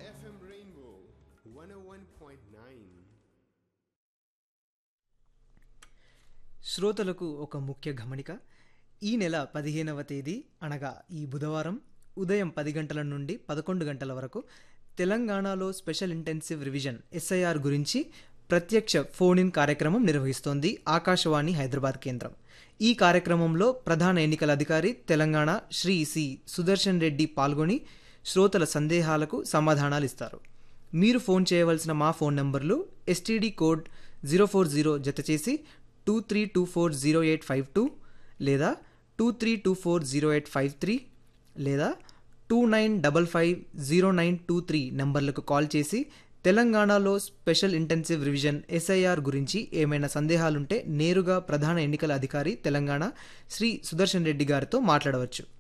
FM Rainbow 101.9. శ్రోతలకు ఒక ముఖ్య గమనిక ఈ నెల పదిహేనవ తేదీ అనగా ఈ బుధవారం ఉదయం పది గంటల నుండి పదకొండు గంటల వరకు తెలంగాణలో స్పెషల్ ఇంటెన్సివ్ రివిజన్ ఎస్ఐఆర్ గురించి ప్రత్యక్ష ఫోన్ ఇన్ కార్యక్రమం నిర్వహిస్తోంది ఆకాశవాణి హైదరాబాద్ కేంద్రం ఈ కార్యక్రమంలో ప్రధాన ఎన్నికల అధికారి తెలంగాణ శ్రీ సి సుదర్శన్ రెడ్డి పాల్గొని శ్రోతల సందేహాలకు సమాధానాలు ఇస్తారు మీరు ఫోన్ చేయవలసిన మా ఫోన్ నంబర్లు STD code zero four zero జత చేసి two three two four zero eight five two లేదా two three two four zero eight five three లేదా two nine double five zero nine two three నంబర్లకు call చేసి తెలంగాణలో special intensive revision SIR గురించి ఏమైనా సందేహాలుంటే నేరుగా ప్రధాన ఎన్నికల అధికారి తెలంగాణ శ్రీ సుదర్శన్ రెడ్డి గారితో మాట్లాడవచ్చు